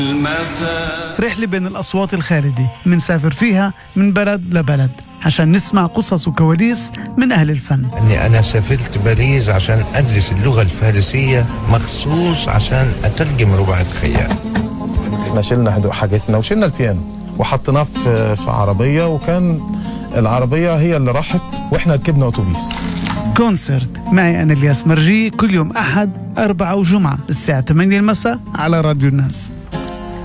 رحلة بين الأصوات الخالدة منسافر فيها من بلد لبلد عشان نسمع قصص وكواليس من أهل الفن اني انا سافرت باريس عشان ادرس اللغه الفارسيه مخصوص عشان اترجم رباعة خيال احنا شلنا هدوء حاجتنا وشلنا البيانو وحطيناه في في عربيه وكان العربيه هي اللي راحت واحنا ركبنا اتوبيس كونسرت معي أنا الياس مرجي كل يوم أحد أربعة وجمعة الساعة 8 المساء على راديو الناس